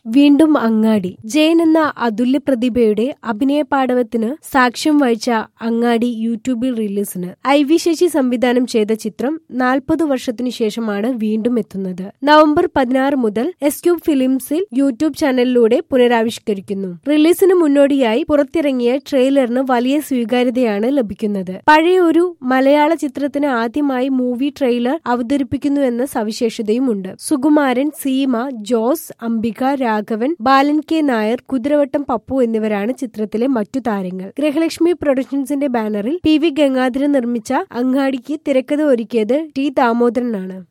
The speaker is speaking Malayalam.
വീണ്ടും അങ്ങാടി ജയൻ എന്ന അതുല്യ പ്രതിഭയുടെ അഭിനയ പാടവത്തിന് സാക്ഷ്യം വഹിച്ച അങ്ങാടി യൂട്യൂബിൽ റിലീസിന് ഐ വി ശശി സംവിധാനം ചെയ്ത ചിത്രം നാൽപ്പത് വർഷത്തിനു ശേഷമാണ് വീണ്ടും എത്തുന്നത് നവംബർ പതിനാറ് മുതൽ എസ് ക്യൂബ് ഫിലിംസിൽ യൂട്യൂബ് ചാനലിലൂടെ പുനരാവിഷ്കരിക്കുന്നു റിലീസിന് മുന്നോടിയായി പുറത്തിറങ്ങിയ ട്രെയിലറിന് വലിയ സ്വീകാര്യതയാണ് ലഭിക്കുന്നത് പഴയ ഒരു മലയാള ചിത്രത്തിന് ആദ്യമായി മൂവി ട്രെയിലർ അവതരിപ്പിക്കുന്നുവെന്ന സവിശേഷതയുമുണ്ട് സുകുമാരൻ സീമ ജോസ് അംബിക രാഘവൻ ബാലൻ കെ നായർ കുതിരവട്ടം പപ്പു എന്നിവരാണ് ചിത്രത്തിലെ മറ്റു താരങ്ങൾ ഗൃഹലക്ഷ്മി പ്രൊഡക്ഷൻസിന്റെ ബാനറിൽ പി വി ഗംഗാധരൻ നിർമ്മിച്ച അങ്ങാടിക്ക് തിരക്കഥ ഒരുക്കിയത് ടി ദാമോദരനാണ്